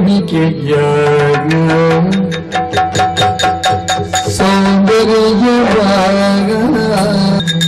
ವೇದಿಕೆಯಾಗ ಸೌಂದರ್ಯವಾಗ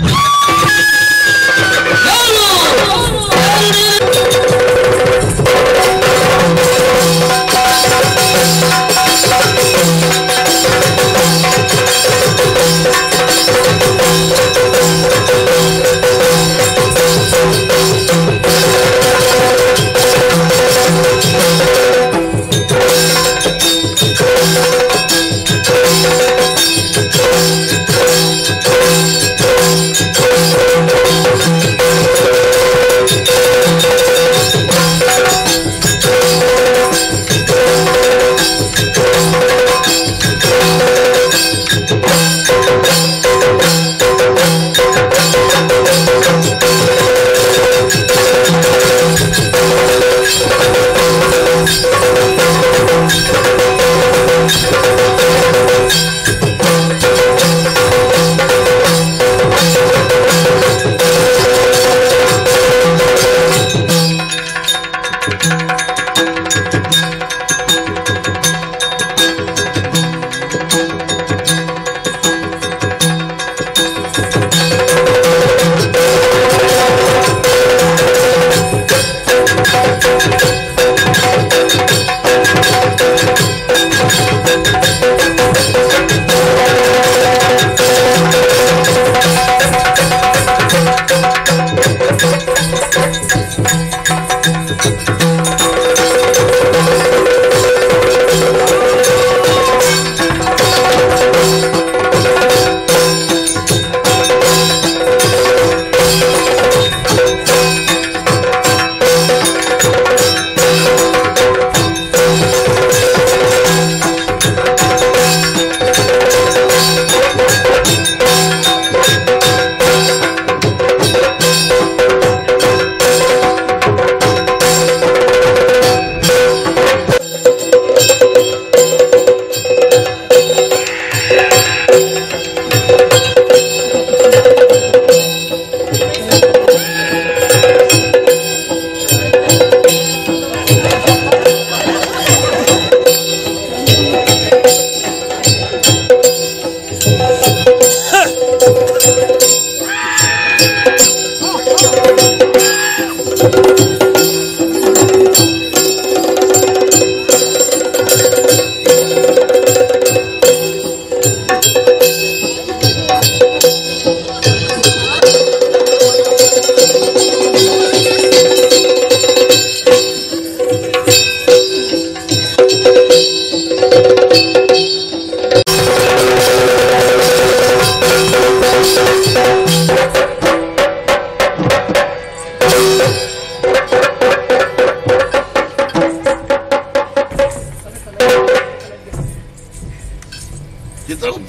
ಚಿತ್ರಗುಪ್ತ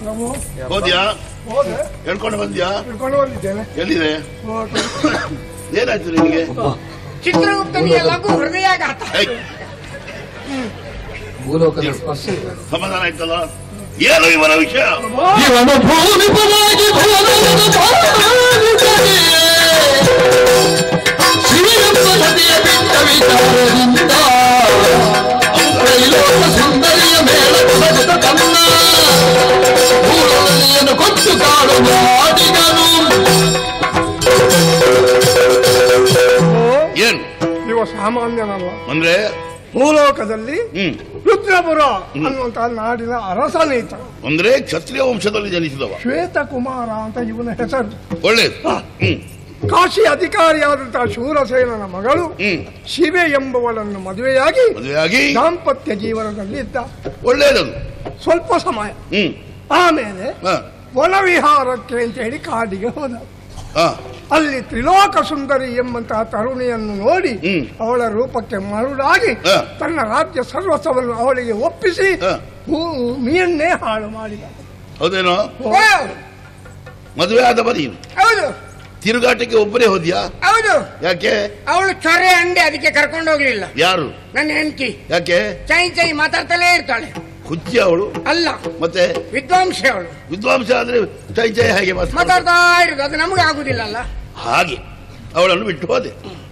ಹೋದ್ಯಾ ಹೇಳ್ಕೊಂಡು ಬಂದ್ಯಾ ತಿಳ್ಕೊಂಡು ಬಂದಿದ್ದೇನೆ ಎಲ್ಲಿದೆ ಏನಾಯ್ತು ನಿನಗೆ ಚಿತ್ರಗುಪ್ತನಿಗೆ ಲಘು ಹೃದಯಾಘಾತ ಏಯ್, ಭೂಲೋಕದ ಸ್ಪರ್ಶ ಸಮಾಧಾನ ಆಯ್ತಲ್ಲ ಏನು ಇವನ ವಿಷಯ ಇವನ ಭೂಮಿ ಪರಾಗಿ ಭೂಲೋಕದ ಪಾಲಿಸದೆ. ಶ್ರೀಯಂಬ ನದಿಯ ಬಿಟ್ಟ ವಿಚಾರದಿಂದ ತ್ರೈಲೋಕ ಸುಂದರಿಯ ಮೇಳ ಕೊಡಗುತ್ತ ತನ್ನ ಭೂಲೋಕನಿಯನ್ನು ಕೊಟ್ಟು ಕಾಡುವ ಆಡಿಗನು ಏನು ಇವ ಸಾಮಾನ್ಯನಲ್ಲ ಅಂದ್ರೆ ಭೂಲೋಕದಲ್ಲಿ ಹ್ಮ್ ರುದ್ರಪುರ ಅನ್ನುವಂತಹ ನಾಡಿನ ಅರಸನೀತ ಅಂದ್ರೆ ಕ್ಷತ್ರಿಯ ವಂಶದಲ್ಲಿ ಜನಿಸಿದವ ಶ್ವೇತಕುಮಾರ ಅಂತ ಇವನ ಹೆಸರು ಒಳ್ಳೇದು ಹ್ಮ್ ಕಾಶಿ ಅಧಿಕಾರಿಯಾದಂತಹ ಶೂರಸೇನನ ಮಗಳು ಹ್ಮ್ ಶಿವೆ ಎಂಬುವಳನ್ನು ಮದುವೆಯಾಗಿ ಮದುವೆಯಾಗಿ ದಾಂಪತ್ಯ ಜೀವನದಲ್ಲಿ ಇದ್ದ ಒಳ್ಳೇದದು ಸ್ವಲ್ಪ ಸಮಯ ಹ್ಮ್ ಆಮೇಲೆ ಹ, ವನವಿಹಾರಕ್ಕೆ ಅಂತ ಹೇಳಿ ಕಾಡಿಗೆ ಹೋದ ಹ, ಅಲ್ಲಿ ತ್ರಿಲೋಕ ಸುಂದರಿ ಎಂಬಂತಹ ತರುಣಿಯನ್ನು ನೋಡಿ ಹ್ಮ್. ಅವಳ ರೂಪಕ್ಕೆ ಮರುಳಾಗಿ ಹ. ತನ್ನ ರಾಜ್ಯ ಸರ್ವಸ್ವವನ್ನು ಅವಳಿಗೆ ಒಪ್ಪಿಸಿ ಹ. ಭೂಮಿಯನ್ನೇ ಹಾಳು ಮಾಡಿದ ಹೌದೇನೋ ಓ, ಮದುವೆ ಆದವ ನೀನು ಹೌದು ತಿರುಗಾಟಕ್ಕೆ ಒಬ್ಬರೇ ಹೋದ್ಯಾ ಹೌದು ಯಾಕೆ ಅವಳು ಚೊರೆ ಅಂಡೆ ಅದಕ್ಕೆ ಕರ್ಕೊಂಡು ಹೋಗ್ಲಿಲ್ಲ ಯಾರು ನನ್ನ ಹೆಂಡತಿ ಯಾಕೆ ಚೈ ಚೈ ಮಾತಾಡ್ತಲೇ ಇರ್ತಾಳೆ ಹುಚ್ಚಿ ಅವಳು ಅಲ್ಲ ಮತ್ತೆ ವಿದ್ವಾಂಸ ಅವಳು ವಿದ್ವಾಂಸ ಆದ್ರೆ ಚೈ ಚೈ ಹಾಗೆ ಮಾತಾಡ್ತಾಳೆ. ಮಾತಾಡ್ತಾ ಇರೋದು ಅದು ನಮಗೆ ಆಗುದಿಲ್ಲ ಅಲ್ಲ ಹಾಗೆ ಅವಳನ್ನು ಬಿಟ್ಟು ಹೋದೆ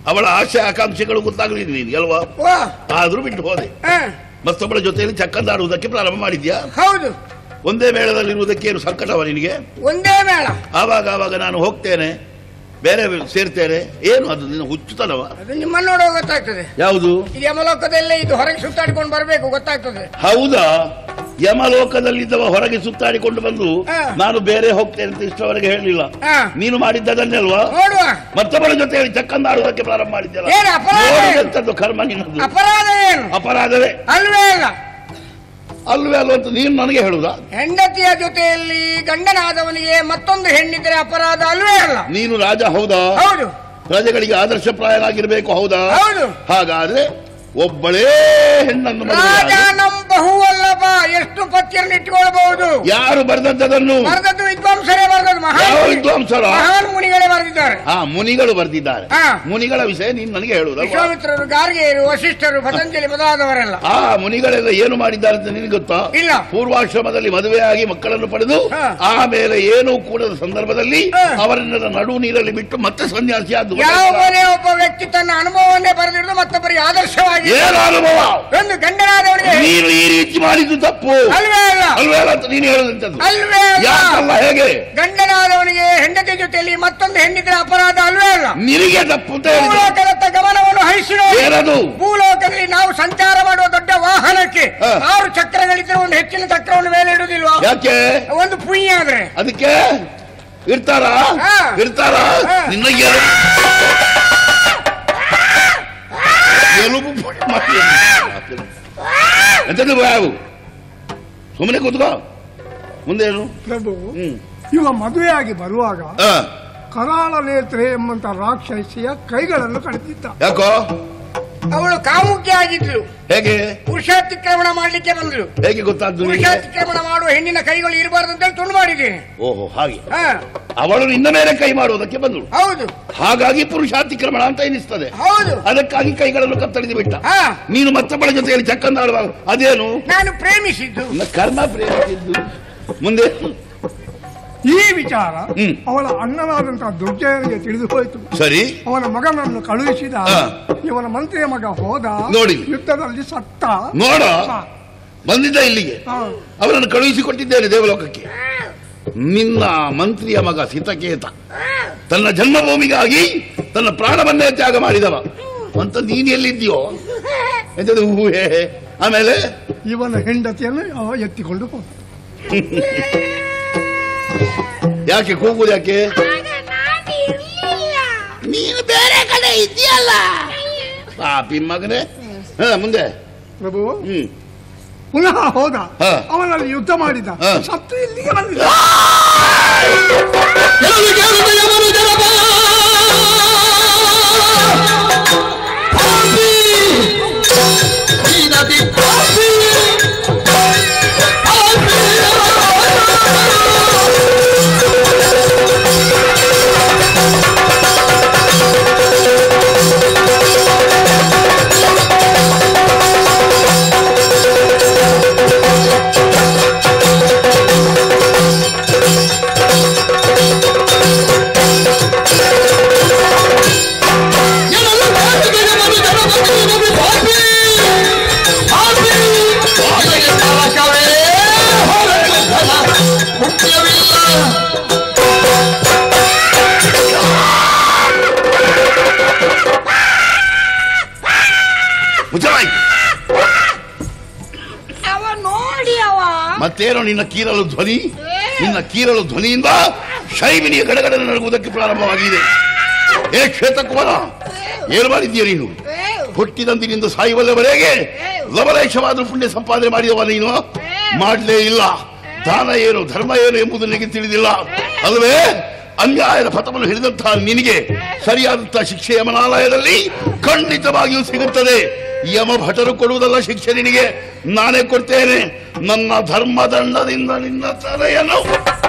ಅವಳ ಆಶೆ ಆಕಾಂಕ್ಷೆಗಳು ಗೊತ್ತಾಗಲಿಲ್ಲ ನಿನ್ಗೆ ಅಲ್ವಾ ಓ ಆದ್ರೂ ಬಿಟ್ಟು ಹೋದೆ ಹ, ಮತ್ತೊಬ್ಬಳ ಜೊತೆಯಲ್ಲಿ ಚಕ್ಕಂದಾಡುವುದಕ್ಕೆ ಪ್ರಾರಂಭ ಮಾಡಿದ್ಯಾ ಹೌದು ಒಂದೇ ಮೇಳದಲ್ಲಿರುವುದಕ್ಕೆ ಏನು ಸಂಕಟವ ನಿನಗೆ ಒಂದೇ ಮೇಳ ಆವಾಗ ಆವಾಗ ನಾನು ಹೋಗ್ತೇನೆ ಬೇರೆ ಸೇರ್ತೇನೆ ಏನು ಅದು ನಿನ್ನ ಹುಚ್ಚುತನವ ಅದು ನಿಮ್ಮನ್ನ ನೋಡುವಾಗ ಗೊತ್ತಾಗ್ತದೆ ಯಾವುದು ಇದು ಯಮಲೋಕದಲ್ಲೇ ಇದು ಹೊರಗೆ ಸುತ್ತಾಡ್ಕೊಂಡು ಬರಬೇಕು ಗೊತ್ತಾಗ್ತದೆ ಹೌದಾ ಯಮಲೋಕದಲ್ಲಿದ್ದವ ಹೊರಗೆ ಸುತ್ತಾಡಿಕೊಂಡು ಬಂದು ಹಾ. ನಾನು ಬೇರೆ ಹೋಗ್ತೇನೆ ಅಂತ ಇಷ್ಟವರೆಗೆ ಹೇಳಲಿಲ್ಲ ಹಾ. ನೀನು ಮಾಡಿದ್ದದನ್ನೇ ಅಲ್ವಾ ನೋಡುವ ಮತ್ತೊಬ್ಬರ ಜೊತೆಯಲ್ಲಿ ಚಕ್ಕಂದಾಡುವುದಕ್ಕೆ ಪ್ರಾರಂಭ ಮಾಡಿದ್ದಲ್ಲ ಏನು ಅಪರಾಧ ಏನು? ನೋಡಿದಂಥದ್ದು ಕರ್ಮ ನಿನ್ನದು ಅಪರಾಧ ಏನು ಅಪರಾಧವೇ ಅಲ್ವೇ ಅಲ್ಲ ಅಲ್ವೇ ಅಲ್ವ ಅಂತ ನೀನು ನನಗೆ ಹೇಳುದಾ ಹೆಂಡತಿಯ ಜೊತೆಯಲ್ಲಿ ಗಂಡನಾದವನಿಗೆ ಮತ್ತೊಂದು ಹೆಣ್ಣಿದ್ರೆ ಅಪರಾಧ ಅಲ್ವೇ ಅಲ್ಲ ನೀನು ರಾಜ ಹೌದಾ ಹೌದು ಪ್ರಜೆಗಳಿಗೆ ಆದರ್ಶಪ್ರಾಯನಾಗಿರ್ಬೇಕು ಹೌದಾ ಹೌದು ಹಾಗಾದ್ರೆ ಒಬ್ಬಳೇ ಹೆಣ್ಣನ್ನು ರಾಜ ಮದುವೆಯಾಗಿ ನಮ್ ಬಹು ಅಲ್ಲಪ್ಪ ಎಷ್ಟು ಪತ್ಯರನ್ನು ಇಟ್ಕೊಳ್ಬಹುದು ಯಾರು ಬರೆದದ್ದನ್ನು ಬರೆದದ್ದು ವಿದ್ವಾಂಸರೇ ಬರೆದದ್ದು ಯಾವ ಮಹಾನ್ ವಿದ್ವಾಂಸರ ಮಹಾನ್ ಮುನಿಗಳೇ ಬರೆದಿದ್ದಾರೆ ಆ ಮುನಿಗಳು ಬರೆದಿದ್ದಾರೆ ಹಾ. ಮುನಿಗಳ ವಿಷಯ ನೀನು ನನಗೆ ಹೇಳುದಲ್ವಾ ವಿಶ್ವಾಮಿತ್ರರು ಗಾರ್ಗೆಯರು ವಶಿಷ್ಠರು ಪತಂಜಲಿ ಮೊದಲಾದವರೆಲ್ಲ ಆ ಮುನಿಗಳೆಲ್ಲ ಏನು ಮಾಡಿದ್ದಾರೆ ಅಂತ ನಿನಗೆ ಗೊತ್ತಾ ಇಲ್ಲ. ಪೂರ್ವಾಶ್ರಮದಲ್ಲಿ ಮದುವೆಯಾಗಿ ಮಕ್ಕಳನ್ನು ಪಡೆದು ಹಾ. ಆಮೇಲೆ ಏನೂ ಕೂಡದ ಸಂದರ್ಭದಲ್ಲಿ ಹಾ. ಅವರನ್ನೆಲ್ಲ ನಡು ನೀರಲ್ಲಿ ಬಿಟ್ಟು ಮತ್ತೆ ಸನ್ಯಾಸಿ ಆದ್ದು ಯಾವನೇ ಒಬ್ಬ ವ್ಯಕ್ತಿ ತನ್ನ ಅನುಭವವನ್ನೇ ಬರೆದಿರುವುದು ಮತ್ತೊಬ್ಬರಿಗೆ ಆದರ್ಶವಾಗಿ ಏನು ಅನುಭವ ಒಂದು ಗಂಡನಾದವನಿಗೆ ನೀನು ಈ ರೀತಿ ಮಾಡಿದ್ದು ತಪ್ಪು ಅಲ್ವೇ ಅಲ್ಲ ಅಲ್ವೇ ಅಲ್ಲ ಅಂತ ನೀನು ಹೇಳುದಂತದ್ದು ಅಲ್ವೇ ಯಾಕಲ್ಲ ಅಲ್ಲ ಹೇಗೆ ಗಂಡನಾದವನಿಗೆ ಹೆಂಡತಿ ಜೊತೆಯಲ್ಲಿ ಮತ್ತೊಂದು ಹೆಣ್ಣಿದ್ರೆ ಅಪರಾಧ ಅಲ್ವೇ ಅಲ್ಲ ನಿನಗೆ ತಪ್ಪು ಅಂತ ಹೇಳಿದ್ರು ಭೂಲೋಕದತ್ತ ಗಮನವನ್ನು ಹರಿಸಿರೋ ಏನದು ಭೂಲೋಕದಲ್ಲಿ ನಾವು ಸಂಚಾರ ಮಾಡುವ ದೊಡ್ಡ ವಾಹನಕ್ಕೆ ಹಾ. ಆರು ಚಕ್ರಗಳಿದ್ರೆ ಒಂದು ಹೆಚ್ಚಿನ ಚಕ್ರವನ್ನು ಮೇಲೆ ಇಡುವುದಿಲ್ವಾ ಯಾಕೆ ಒಂದು ಪುಣ್ಯ ಆದ್ರೆ ಅದಕ್ಕೆ ಇರ್ತಾರ ಹಾ. ಇರ್ತಾರ ಹಾ. ನಿನ್ನ ಎಲು- ಎಲುಬು ಪುಡಿ ಮಾಡಿ ಎಂತದ್ದು ಬಾವು ಸುಮ್ಮನೆ ಕೂತ್ಕೋ ಮುಂದೇನು ಪ್ರಭು ಹ್ಮ್ ಇವ ಮದುವೆಯಾಗಿ ಬರುವಾಗ ಆ, ಕರಾಳ ನೇತ್ರೆ ಎಂಬಂತ ರಾಕ್ಷಸಿಯ ಕೈಗಳನ್ನು ಕಡಿದಿದ್ದ ಯಾಕೋ ಅವಳು ಕಾಮುಕಿ ಆಗಿದ್ಲು ಹೇಗೆ ಪುರುಷಾತಿಕ್ರಮಣ ಮಾಡ್ಲಿಕ್ಕೆ ಬಂದ್ಲು ಹೇಗೆ ಗೊತ್ತಾದ್ದು ನಿನಗೆ ಪುರುಷಾತಿಕ್ರಮಣ ಮಾಡುವ ಹೆಣ್ಣಿನ ಕೈಗಳು ಇರಬಾರ್ದು ಅಂತ ತುಂಡು ಮಾಡಿದ್ದೇನೆ ಓಹೋ ಹಾಗೆ ಹಾ ಅವಳು ನಿನ್ನ ಮೇಲೆ ಕೈ ಮಾಡುವುದಕ್ಕೆ ಬಂದಳು ಹೌದು ಹಾಗಾಗಿ ಪುರುಷಾತಿಕ್ರಮಣ ಅಂತ ಎನಿಸ್ತದೆ ಹೌದು ಅದಕ್ಕಾಗಿ ಕೈಗಳನ್ನು ಕತ್ತರಿದು ಬಿಟ್ಟ ಹಾ ನೀನು ಮತ್ತೊಬ್ಬಳ ಜೊತೆಯಲ್ಲಿ ಚಕ್ಕಂದಾಡುವಾಗ ಅದೇನು ನಾನು ಪ್ರೇಮಿಸಿದ್ದು ನನ್ನ ಕರ್ಮ ಪ್ರೇಮಿಸಿದ್ದು ಮುಂದೆ ಈ ವಿಚಾರ ಹ್ಮ್. ಅವಳ ಅಣ್ಣನಾದಂತಹ ದುರ್ಜಯನಿಗೆ ತಿಳಿದು ಹೋಯಿತು ಸರಿ ಅವನ ಮಗನನ್ನು ಕಳುಹಿಸಿದ ಹಾ. ಇವನ ಮಂತ್ರಿಯ ಮಗ ಹೋದ ನೋಡಿ. ಯುದ್ಧದಲ್ಲಿ ಸತ್ತ ನೋಡ ಹಾ. ಬಂದಿದ್ದ ಇಲ್ಲಿಗೆ ಹಾ. ಅವರನ್ನು ಕಳುಹಿಸಿಕೊಟ್ಟಿದ್ದೇನೆ ದೇವಲೋಕಕ್ಕೆ ನಿನ್ನ ಮಂತ್ರಿಯ ಮಗ ಸಿತಕೇತ ತನ್ನ ಜನ್ಮಭೂಮಿಗಾಗಿ ತನ್ನ ಪ್ರಾಣವನ್ನೇ ತ್ಯಾಗ ಮಾಡಿದವ ಅಂತ ನೀನು ಎಲ್ಲಿದ್ಯೋ ಎಂತದು ಊಹೆ ಆಮೇಲೆ ಇವನ ಹೆಂಡತಿಯನ್ನು ಅವ ಎತ್ತಿಕೊಂಡು ಹೋದ ಯಾಕೆ ಕೂಗುದು ಯಾಕೆ ಆಗ ನಾನು ಇರ್ಲಿಲ್ಲ. ನೀನು ಬೇರೆ ಕಡೆ ಇದೆಯಲ್ಲ ಪಾಪಿ ಮಗನೇ ಹ ಮುಂದೆ ಪ್ರಭು ಹ್ಮ್ ಪುನಃ ಹೋದ ಹಾ. ಅವನಲ್ಲಿ ಯುದ್ಧ ಮಾಡಿದ ಹಾ. ಸತ್ತು ಇಲ್ಲಿಗೆ ಬಂದಿದ್ದ ಎಲ್ಲಿ ಕೇಳಿದ ಯಮನು ಜನಪ ಪಾಪಿ ನೀನತಿ ಪಾಪಿ ಎಲ್ಲಿ ಕೇಳಿದ ಯಮನು ಜನಪ ನೀನತಿ ಪಾಪಿ ಪಾಪಿ ನಿನಗೆ ನರಕವೇ ಹೊರಗೆ ಧನ ಮುಖ್ಯವಿಲ್ಲ ಮುಚ್ಚಲಾಯ್ತು ಅವ ನೋಡಿ ಅವ ಮತ್ತೇನೋ ನಿನ್ನ ಕೀರಲು ಧ್ವನಿ ನಿನ್ನ ಕೀರಲು ಧ್ವನಿಯಿಂದ ಶೈವಿನಿಯ ಗಡಗಡ ನಡುವುದಕ್ಕೆ ಪ್ರಾರಂಭವಾಗಿದೆ ಏ ಶ್ವೇತಕುಮಾರ ಏನು ಮಾಡಿದ್ದೀಯ ನೀನು ಹುಟ್ಟಿದಂದಿನಿಂದ ಸಾಯುವಲ್ಲವರೆಗೆ ಲವಲೇಶವಾದ ಪುಣ್ಯ ಸಂಪಾದನೆ ಮಾಡಿದವ ನೀನು ಮಾಡಲೇ ಇಲ್ಲ ದಾನ ಏನು ಧರ್ಮ ಏನು ಎಂಬುದು ನಿನಗೆ ತಿಳಿದಿಲ್ಲ ಅಲ್ಲವೇ ಅನ್ಯಾಯದ ಪಥವನ್ನು ಹಿಡಿದಂತಹ ನಿನಗೆ ಸರಿಯಾದಂತಹ ಶಿಕ್ಷೆ ಯಮನಾಲಯದಲ್ಲಿ ಖಂಡಿತವಾಗಿಯೂ ಸಿಗುತ್ತದೆ ಯಮ ಭಟರು ಕೊಡುವುದಲ್ಲ ಶಿಕ್ಷೆ ನಿನಗೆ ನಾನೇ ಕೊಡ್ತೇನೆ ನನ್ನ ಧರ್ಮದಂಡದಿಂದ ನಿನ್ನ ತಲೆಯನ್ನು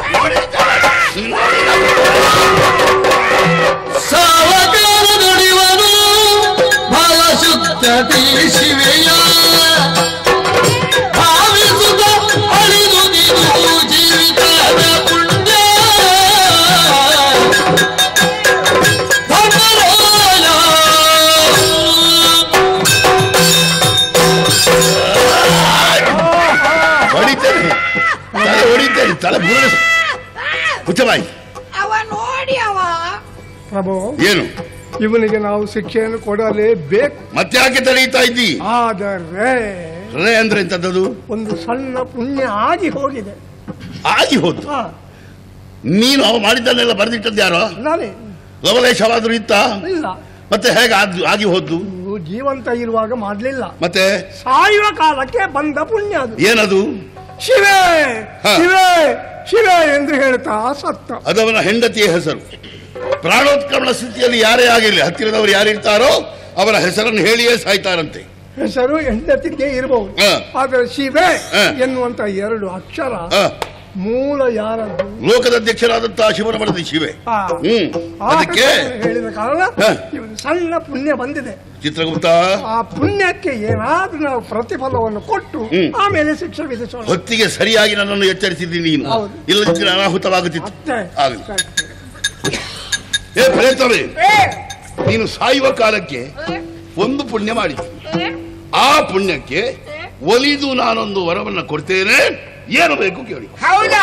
ಸಾವಕಾಲ ನುಡಿವನು ಬಲ ಶುದ್ಧ ಶಿವೆಯ ಭಾವಿಸುತ್ತ ಅಳಿದು ನೀನು ಜೀವಿತದ ಪುಣ್ಯ ಧರ್ಮರಾಯ ಹುಚ್ಚಬಾಯಿ ಅವ ನೋಡಿ ಅವ ಪ್ರಭು ಏನು ಇವನಿಗೆ ನಾವು ಶಿಕ್ಷೆಯನ್ನು ಕೊಡಲೇಬೇಕು ಮತ್ತ್ಯಾಕೆ ತಡೆಯುತ್ತಾ ಇದ್ದಿ ಆದರೆ ರೇ ಅಂದ್ರೆ ಎಂತದ್ದು ಒಂದು ಸಣ್ಣ ಪುಣ್ಯ ಆಗಿ ಹೋಗಿದೆ ಆಗಿ ಹೋದ್ದು ಹಾ, ನೀನು ಅವ ಮಾಡಿದ್ದನ್ನೆಲ್ಲ ಬರೆದಿಟ್ಟದ್ದು ಯಾರೋ ನಾನೇ ಲವಲೇಶವಾದರೂ ಇತ್ತ ಇಲ್ಲ ಮತ್ತೆ ಹೇಗೆ ಆದ್- ಆಗಿ ಹೋದ್ದು ಇವು ಜೀವಂತ ಇರುವಾಗ ಮಾಡ್ಲಿಲ್ಲ ಮತ್ತೆ ಸಾಯುವ ಕಾಲಕ್ಕೆ ಬಂದ ಪುಣ್ಯ ಅದು ಏನದು ಶಿವೆ ಹಾ. ಶಿವೆ ಶಿವೆ ಎಂದು ಹೇಳ್ತಾ ಸತ್ತ ಅದವನ ಹೆಂಡತಿಯ ಹೆಸರು ಪ್ರಾಣೋತ್ಕ್ರಮಣ ಸ್ಥಿತಿಯಲ್ಲಿ ಯಾರೇ ಆಗಿರಲಿ ಹತ್ತಿರದವರು ಯಾರಿರ್ತಾರೋ ಅವರ ಹೆಸರನ್ನು ಹೇಳಿಯೇ ಸಾಯ್ತಾರಂತೆ ಹೆಸರು ಹೆಂಡತಿಗೆ ಇರಬಹುದು ಹಾ. ಆದರೆ ಶಿವೆ ಹಾ. ಎನ್ನುವಂತ ಎರಡು ಅಕ್ಷರ ಆ, ಮೂಲ ಯಾರದ್ದು ಲೋಕದ ಅಧ್ಯಕ್ಷರಾದಂತಹ ಶಿವನ ಮಡದಿ ಶಿವೆ ಆ, ಹ್ಮ್ ಆ ಅದಕ್ಕೆ ಹೆಸರನ್ನು ಹೇಳಿದ ಕಾರಣ ಹಾ. ಇವನು ಸಣ್ಣ ಪುಣ್ಯ ಬಂದಿದೆ ಚಿತ್ರಗುಪ್ತ ಆ ಪುಣ್ಯಕ್ಕೆ ಏನಾದ್ರೂ ನಾವು ಪ್ರತಿಫಲವನ್ನು ಕೊಟ್ಟು ಹ್ಮ್. ಆಮೇಲೆ ಶಿಕ್ಷೆ ವಿಧಿಸೋಣ ಹೊತ್ತಿಗೆ ಸರಿಯಾಗಿ ನನ್ನನ್ನು ಎಚ್ಚರಿಸಿದ್ದೀನಿ ನೀನು ಹೌದು. ಇಲ್ಲದಿದ್ದರೆ ಅನಾಹುತವಾಗುತ್ತಿತ್ತು ಅಷ್ಟೇ ಆಗಲಿ ಏ ಪ್ರೇತವೇ ಏ, ನೀನು ಸಾಯುವ ಕಾಲಕ್ಕೆ ಒಂದು ಪುಣ್ಯ ಮಾಡಿ ಆ ಪುಣ್ಯಕ್ಕೆ ಒಲಿದು ನಾನೊಂದು ವರವನ್ನ ಕೊಡ್ತೇನೆ ಏನು ಬೇಕು ಕೇಳಿ ಹೌದಾ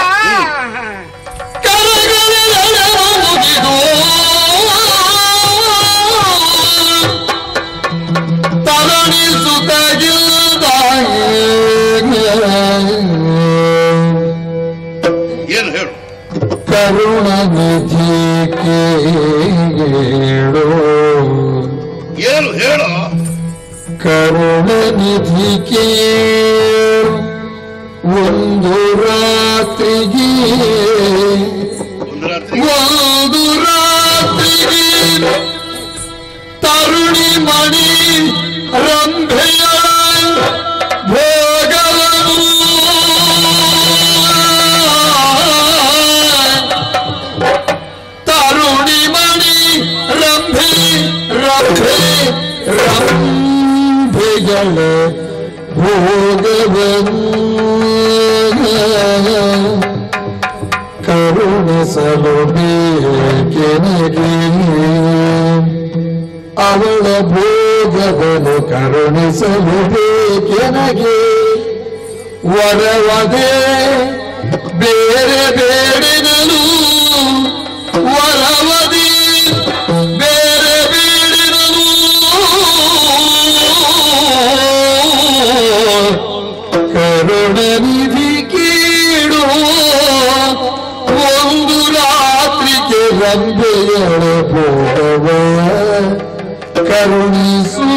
ಕರಗಳೆಳೆದು ಏನು ಹೇಳು ಕರುಣ ನಿಧಿ ಕೇಳು ಏನು ಹೇಳು ಕರುಣ ನಿಧಿ ಕೇಳು ಒಂದು ರಾತ್ರಿಗೆ ಒಂದು ರಾತ್ರಿ ಒಂದು ರಾತ್ರಿಗೆ ತರುಣಿ ಮಣಿ ರಂಭೆಯ ಭೋಗವನ್ನು ತರುಣಿ ಮಣಿ ರಂಭೆ ರಂಭೆ ರಂಭೆಗಳ ಭೋಗವನ್ನು ಕರುಣಿಸಲು ಬೇಕೆನಗೆ ಅವಳ ಭೋಗವನ್ನು ಕರುಣಿಸಲು ಬೇಕೆನಗೆ ವರವದೆ ಬೇರೆ ಬೇಡಿದನು ವರವದಿ ಬೇರೆ ಬೇಡಿದನು ಕರುಣ ನಿಧಿ ಕೀಡು ಒಂದು ರಾತ್ರಿಗೆ ರಂಬೆಯಳ ಭೋಗವ ಕರುಣಿಸು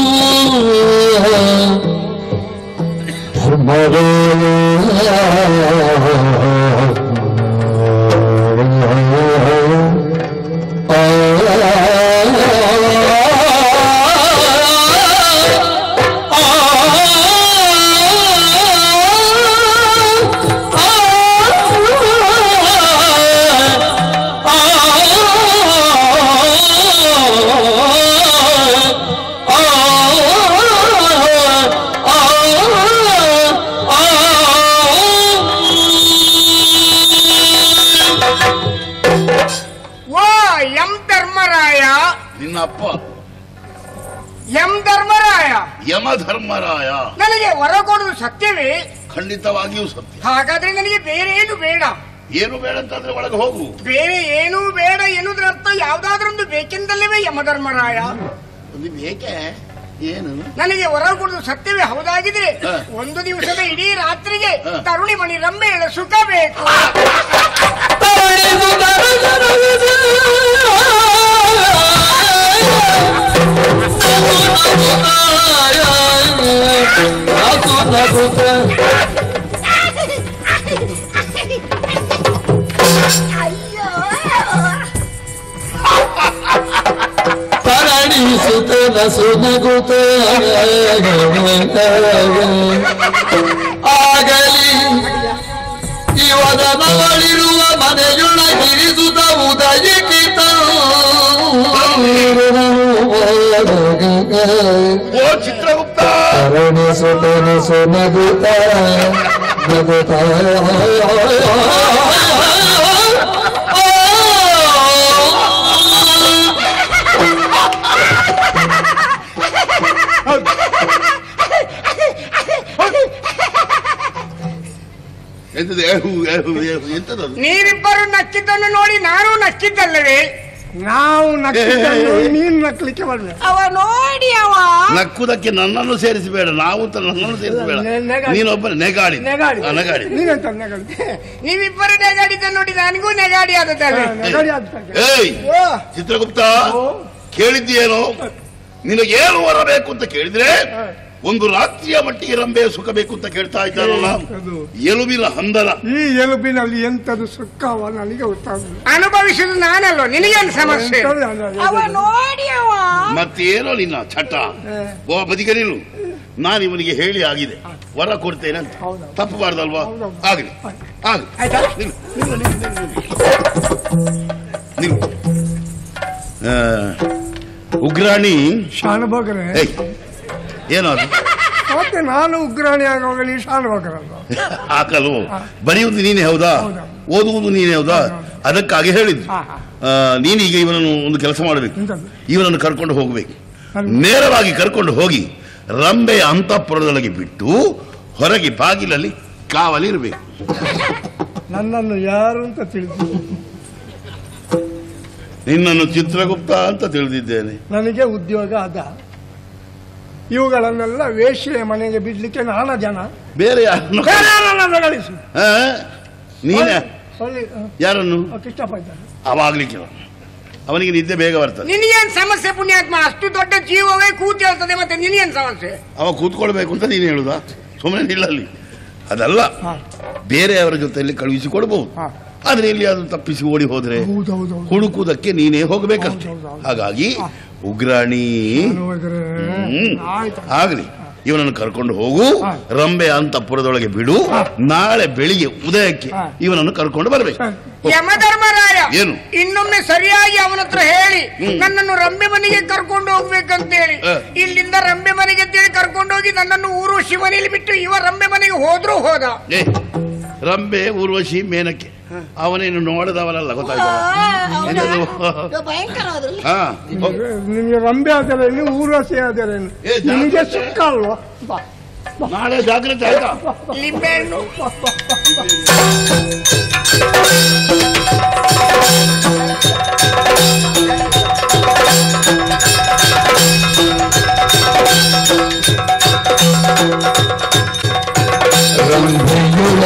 ಓ ಎಂ ಧರ್ಮರಾಯ ನಿನ್ನ ಅಪ್ಪ ಎಂ ಧರ್ಮರಾಯ ಯಮ ಧರ್ಮರಾಯ ನನಗೆ ವರ ಕೊಡುವುದು ಸತ್ಯವೇ ಖಂಡಿತವಾಗಿಯೂ ಸತ್ಯ ಹಾಗಾದ್ರೆ ನನಗೆ ಬೇರೆ ಏನು ಬೇಡ ಏನು ಬೇಡ ಅಂತಂದ್ರೆ ಒಳಗೆ ಹೋಗು ಬೇರೆ ಏನೂ ಬೇಡ ಎನ್ನುವುದರ ಅರ್ಥ ಯಾವ್ದಾದ್ರೊಂದು ಬೇಕೆಂದಲ್ಲವೇ ಯಮಧರ್ಮರಾಯ ಒಂದು ಬೇಕೆ ಏನು ನನಗೆ ವರ ಕೊಡುವುದು ಸತ್ಯವೇ ಹೌದಾಗಿದ್ರೆ ಹ. ಒಂದು ದಿವಸದ ಇಡೀ ರಾತ್ರಿಗೆ ಹ. ತರುಣಿ ಮಣಿ ರಂಬೆಗಳ ಸುಖ ಬೇಕು ತರಣಿಸುತ್ತ ಸುನಗುತ್ತ ಆಗಲಿ ಇವನ ನವಳಿರುವ ಮನೆಯೊಳಗಿರಿಸುತ್ತ ಉದಯಿಕಿತ ಓ ಚಿತ್ರಗುಪ್ತ ಕರುಣಿಸುತ್ತನು ಸುನಗುತ್ತ ನಗುತ್ತ ಎಂತದು ಏಹು, ಏಹು, ಏಹು, ಎಂತದದು ನೀವಿಬ್ಬರು ನಕ್ಕಿದ್ದನ್ನು ನೋಡಿ ನಾನು ನಕ್ಕಿದ್ದಲ್ಲವೇ ನಾವು ನಕ್ಕಿದ್ದನ್ನು ನೀನ್ ನಕ್ಲಿಕ್ಕೆ ಬರ್ಬೇಕು ಅವ ನೋಡಿ ಅವ ನಕ್ಕುದಕ್ಕೆ ನನ್ನನ್ನು ಸೇರಿಸಬೇಡ ನಾವು ಅಂತ ನನ್ನನ್ನು ಸೇರಿಸಬೇಡ ನೆ- ನೆಗಾಡಿ. ನೀನೊಬ್ಬ ನೆಗಾಡಿ ನೆಗಾಡಿ ಆ, ನೆಗಾಡಿ ನೀನೆಂತ ನೆಗಡಿ ನೀವಿಬ್ಬರು ನೆಗಾಡಿದ್ದ ನೋಡಿ ನನಗೂ ನೆಗಾಡಿ ಆದದ್ದಲ್ಲ ನೆಗಡಿ ಆಗ್ತದೆ ಏಯ್ ಚಿತ್ರಗುಪ್ತ ಕೇಳಿದ್ದೀಯೇನೋ ನಿನಗೇನು ವರ ಬೇಕು ಅಂತ ಕೇಳಿದ್ರೆ ಒಂದು ರಾತ್ರಿಯ ಮಟ್ಟಿಗೆ ರಂಬೆ ಸುಖ ಬೇಕು ಅಂತ ಕೇಳ್ತಾ ಇದ್ದಾನಲ್ಲ ಅದು. ಎಲುಬಿನ ಹಂದರ ಈ ಎಲುಬಿನಲ್ಲಿ ಎಂತದು ಸುಖವ ನನಗೆ ಗೊತ್ತಾಗುದು ಅನುಭವಿಸುದು ನಾನಲ್ವ ನಿನಗೇನು ಸಮಸ್ಯೆ ಎಂತದು ಅದು- ಅವ ನೋಡಿ ಅವ ಮತ್ತೇನೋ ನಿನ್ನ ಚಟ ಏ, ಓ ಬದಿಗೆ ನಿಲ್ಲು ನಾನು ಇವನಿಗೆ ಹೇಳಿ ಆಗಿದೆ ವರ ಕೊಡ್ತೇನೆ ಅಂತ ಹೌದಾ. ತಪ್ಪಬಾರ್ದಲ್ವಾ ಹೌದೌದು. ಆಗಲಿ ಆಗಲಿ ಆಯ್ತಾ ನಿಲ್ಲು, ನಿಲ್ಲು, ನಿಲ್ಲು, ನಿಲ್ಲು, ನಿಲ್ಲು. ಆ, ಉಗ್ರಾಣಿ ಶಾನುಭೋಗರೇ ಏಯ್ ಏನೋ ಅದು ಮತ್ತೆ ನಾನು ಉಗ್ರಾಣಿ ಆಗುವಾಗ ನೀವು ಶಾನುಭೋಗರಲ್ಲ ಹಾಕಲು ಬರೆಯುವುದು ನೀನೇ ಹೌದಾ ಹೌದಾ. ಓದುವುದು ನೀನೇ ಹೌದಾ ಅದಕ್ಕಾಗಿ ಹೇಳಿದ್ದು ಹಾ, ಹಾ. ಆ, ನೀನೀಗ ಇವನನ್ನು ಒಂದು ಕೆಲಸ ಮಾಡಬೇಕು ಎಂತದ್ದು? ಇವನನ್ನು ಕರ್ಕೊಂಡು ಹೋಗಬೇಕು ಅಲ್ಲಿ- ನೇರವಾಗಿ ಕರ್ಕೊಂಡು ಹೋಗಿ ರಂಬೆಯ ಅಂತಃಪುರದೊಳಗೆ ಬಿಟ್ಟು ಹೊರಗೆ ಬಾಗಿಲಲ್ಲಿ ಕಾವಲಿರಬೇಕು ನನ್ನನ್ನು ಯಾರು ಅಂತ ತಿಳಿದು ನಿನ್ನನ್ನು ಚಿತ್ರಗುಪ್ತ ಅಂತ ತಿಳಿದಿದ್ದೇನೆ ನನಗೆ ಉದ್ಯೋಗ ಅದ ಇವುಗಳನ್ನೆಲ್ಲ ವೇಶ್ಯೆಯ ಮನೆಗೆ ಬಿಡ್ಲಿಕ್ಕೆ ನಾನಾ ಜನ ಬೇರೆ ಯಾರನ್ನು ಬೇರೆಯವರನ್ನ ಗಳಿಸಿ ಆ? ನೀನೇ ಸೊಳ್ಳಿ ಯಾರನ್ನು ಕೃಷ್ಣಪ್ಪ ಇದ್ದಾನೆ ಅವಾಗ್ಲಿಕ್ಕೆ ಅವನಿಗೆ ನಿದ್ದೆ ಬೇಗ ಬರ್ತದೆ ನಿನಗೇನ್ ಸಮಸ್ಯೆ ಪುಣ್ಯಾತ್ಮ ಅಷ್ಟು ದೊಡ್ಡ ಜೀವವೇ ಕೂತಿ ಹೇಳ್ತದೆ ಮತ್ತೆ ನಿನಗೇನ್ ಸಮಸ್ಯೆ ಅವ ಕೂತ್ಕೊಳ್ಬೇಕು ಅಂತ ನೀನು ಹೇಳುದಾ ಸುಮ್ಮನೆ ನಿಲ್ಲಲ್ಲಿ ಅದಲ್ಲ ಹಾ. ಬೇರೆಯವರ ಜೊತೆಯಲ್ಲಿ ಕಳುಹಿಸಿಕೊಡ್ಬಹುದು ಹಾ. ಆದ್ರೆ ಇಲ್ಲಿ ಅದು ತಪ್ಪಿಸಿ ಓಡಿ ಹೋದ್ರೆ ಹೌದೌದು ಹುಡುಕುವುದಕ್ಕೆ ನೀನೇ ಹೋಗ್ಬೇಕಷ್ಟೇ ಹೌದೌದು. ಹಾಗಾಗಿ ಉಗ್ರಾಣಿ ಹ್ಮ್. ಆಯ್ತು ಆಗ್ಲಿ ಇವನನ್ನು ಕರ್ಕೊಂಡು ಹೋಗು ಹಾ. ರಂಬೆ ಅಂತಃಪುರದೊಳಗೆ ಬಿಡು ಹಾ. ನಾಳೆ ಬೆಳಿಗ್ಗೆ ಉದಯಕ್ಕೆ ಹಾ. ಇವನನ್ನು ಕರ್ಕೊಂಡು ಬರಬೇಕು ಸರಿ. ಯಮಧರ್ಮರಾಯ ಏನು? ಇನ್ನೊಮ್ಮೆ ಸರಿಯಾಗಿ ಅವನ ಹತ್ರ ಹೇಳಿ ಹ್ಮ್. ನನ್ನನ್ನು ರಂಬೆ ಮನೆಗೆ ಕರ್ಕೊಂಡು ಹೋಗ್ಬೇಕಂತೇಳಿ ಹ. ಇಲ್ಲಿಂದ ರಂಬೆ ಮನೆಗೆ ಅಂತೇಳಿ ಕರ್ಕೊಂಡು ಹೋಗಿ ನನ್ನನ್ನು ಊರು ಶಿವನಿಲಿ ಬಿಟ್ಟು ಇವ ರಂಬೆ ಮನೆಗೆ ಹೋದ್ರೂ ಹೋದ ಏ ರಂಬೆ ಊರ್ವಶಿ ಮೇನಕ್ಕೆ ಅವನೇನು ನೋಡದವನಲ್ಲ ಗೊತ್ತಾಯ್ತು ಏನದು? ಭಯಂಕರವಾದ್ರಲ್ಲ ಹಾ ಹೋಗು. ನಿಮಗೆ ರಂಬೆ ಆದರೇನು ಊರ್ವಶಿ ಆದರೇನು ಏ, ಜಾಗ್ರತೆ. ನಿಮಗೆ ಸುಖ ಅಲ್ವಾ ಬಾ. ನಾಳೆ ಜಾಗ್ರತೆ ಆಯ್ತಾ ಲಿಂಬೆಹಣ್ಣು ರಂಭೆಯುಳ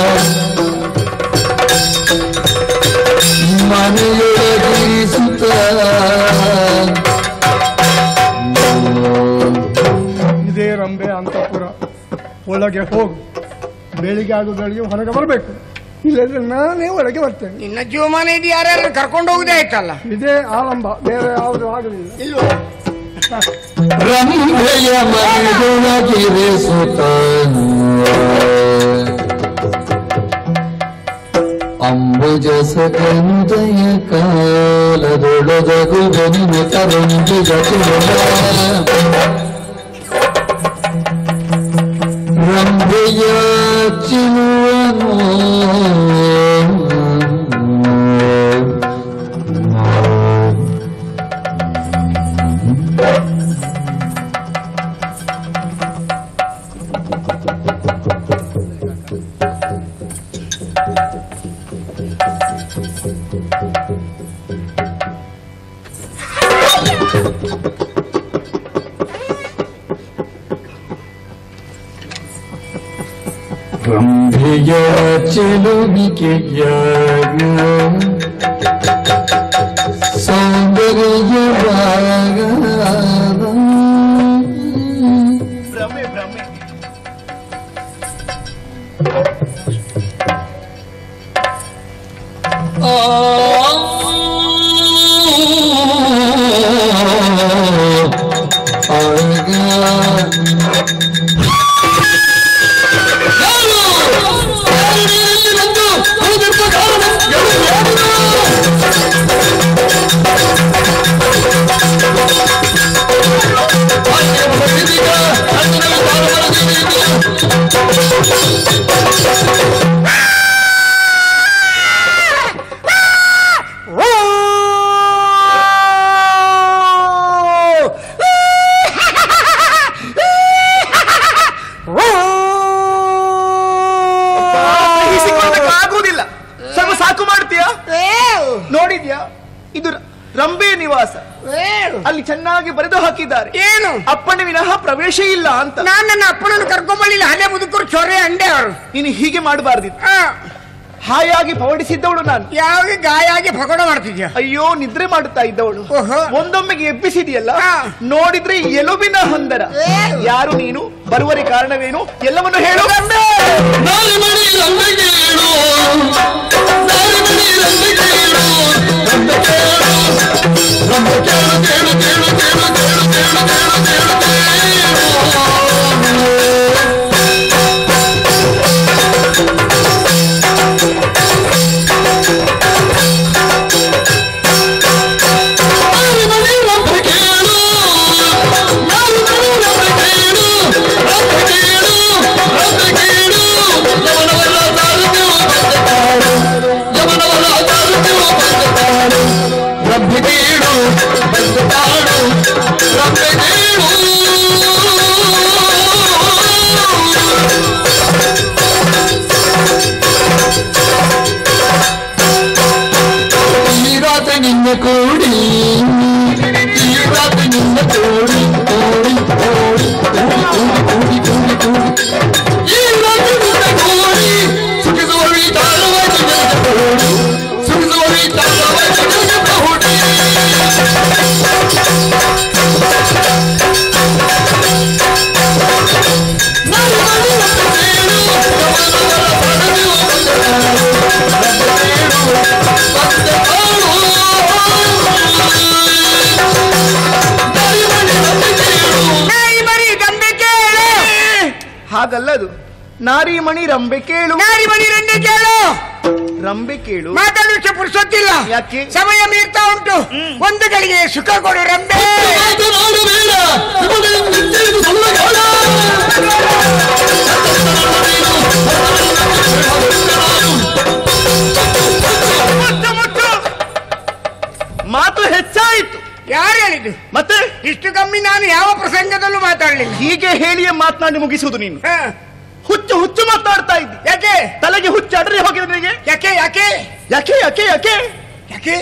ಮನೆಯೊಳಗಿರಿಸುತ್ತ ಇದೇ ರಂಬೆ ಅಂತಪುರ ಒಳಗೆ ಹೋಗು ಬೆಳಿಗ್ಗೆ ಆಗೋದ್ರೊಳಗೆ ಹೊರಗೆ ಬರಬೇಕು ಇಲ್ಲದ್ರೆ ನಾನೇ ಒಳಗೆ ಬರ್ತೇನೆ ನಿನ್ನ ಜೀವಮಾನ ಇದು ಯಾರ್ಯಾರು ಕರ್ಕೊಂಡು ಹೋಗುದೇ ಆಯ್ತಲ್ಲ ಇದೇ ಆರಂಭ ಬೇರೆ ಯಾವುದು ಆಗಲಿಲ್ಲ ಇಲ್ವೋ ರಂಭೆಯ ಮನೆಯೊಳಗಿರಿಸುತ್ತ ಅಂಬುಜ ಸಕನುದಯ ಕಾಲದೊಳದಗು ಬನಿನ ಕರಂಬಿ ರಂಭೆಯ ಚಿನುವನು ರಂಭೆಯ ಚೆಲುವಿಕೆಯ ಸೌಂದರ್ಯ ಭಾಗ ಭ್ರಮೆ ಭ್ರಮೆ ಇದು ರ- ರಂಬೆ ನಿವಾಸ ಹೇಳು ಅಲ್ಲಿ ಚೆನ್ನಾಗಿ ಬರೆದು ಹಾಕಿದ್ದಾರೆ ಏನು ಅಪ್ಪಣೆ ವಿನಃ ಪ್ರವೇಶ ಇಲ್ಲ ಅಂತ ನಾನ್ ನನ್ನ ಅಪ್ಪನನ್ನು ಕರ್ಕೊಂಬಳ್ಳಿಲ್ಲ ಹಲೆ ಮುದುಕರು ಚೊರೆ ಅಂಡೆ ಅವರು ನೀನು ಹೀಗೆ ಮಾಡಬಾರ್ದಿತ್ತು ಆ, ಹಾಯಾಗಿ ಪವಡಿಸಿದ್ದವಳು ನಾನು ಯಾವಾಗ ಗಾಯ ಆಗಿ ಭಗೋಣ ಮಾಡ್ತಿದ್ಯಾ ಅಯ್ಯೋ ನಿದ್ರೆ ಮಾಡುತ್ತಾ ಇದ್ದವಳು ಓಹೋ. ಒಂದೊಮ್ಮೆಗೆ ಎಬ್ಬಿಸಿದೆಯಲ್ಲ ಹಾ. ನೋಡಿದ್ರೆ ಎಲುಬಿನ ಹಂದರ ಯಾರು ನೀನು ಬರುವರಿ ಕಾರಣವೇನು ಎಲ್ಲವನ್ನು ಹೇಳು ನಾರಿಮಣಿ ರಂಬೆಗೇಳು ನಾರಿಮಣಿ ರಂಬೆಗೇಳು ರಂಬೆಗೇಳು ರಂಬೆಗೇಳು ಕೇಳು ಕೇಳು ಕೇಳು ಕೇಳು ಕೇಳು ಕೇಳು ಕೇಳು ನಾರಿಮಣಿ ರಂಬೆಗೇಳು ನಾರಿಮಣಿ ರಂಬೆಗೇಳು ರಂಬೆಗೇಳು ರಂಬೆಗೇಳು ಯಮನವಲ್ಲ ತಾರುತ್ತೆವು ಬಂದತಾಳು ಯಮನವಲ್ಲ ತಾರುತ್ತೆವು ಬಂದತಾಳು ರಂಬೆಗೇಳು ಬಂದತಾಳು ರಂಬೆಗೇಳು ಈ ರಾತ್ರಿ ನಿನ್ನ ಕೂಡಿ ಈ ರಾತ್ರಿ ನಿನ್ನ ಕೂಡಿ ಕೂಡಿ ಕೂಡಿ ಕೂಡಿ ಕೂಡಿ ಕೂಡಿ ಕೂಡಿ ಈ ರಾತ್ರಿ ನಿನ್ನ ಕೂಡಿ ಸುಖಿಸುವ ವಿಚಾರವಾಗಿ ನನಗೆ ಕೂಡಿ ಸುಖಿಸುವ ವಿಚಾರವಾಗಿ ನನಗೆ ಕೂಡಿ ನಾನು ನಾನು ನಂಬಿದ್ದೇನು ಗಮನವರ ಪಡೆದು ನಾಯಿ ಬರೀ ಗಂಬೆ ಕೇಳು ಹಾಗಲ್ಲ ಅದು ನಾರಿ ಮಣಿ ರಂಬೆ ಕೇಳು ನಾರಿ ಬರೀ ರಂಡೆ ಕೇಳು ರಂಬೆ ಕೇಳು ಮಾತಾಡುವಷ್ಟು ಪುರುಸೊತ್ತಿಲ್ಲ ಯಾಕೆ? ಸಮಯ ಮೀರ್ತಾ ಉಂಟು ಒಂದು ಗಳಿಗೆ ಸುಖ ಕೊಡು ರಂಬೆ ಮುಟ್ಟು, ಮುಟ್ಟು. ಮಾತು ಹೆಚ್ಚಾಯಿತು ಯಾರು ಹೇಳಿದ್ದು ಮತ್ತೆ ಇಷ್ಟು ಕಮ್ಮಿ ನಾನು ಯಾವ ಪ್ರಸಂಗದಲ್ಲೂ ಮಾತಾಡಲಿಲ್ಲ ಹೀಗೆ ಹೇಳಿಯೇ ಮಾತನಾಡಿ ಮುಗಿಸುವುದು ನೀನು ಹ. ಹುಚ್ಚು ಹುಚ್ಚು ಮಾತಾಡ್ತಾ ಇದ್ದಿ ಯಾಕೆ ತಲೆಗೆ ಹುಚ್ಚು ಅಡ್ರಿ ಹೋಗಿದೆ ನಿನಗೆ ಯಾಕೆ ಯಾಕೆ ಯಾಕೆ ಯಾಕೆ ಯಾಕೆ ಯಾಕೆ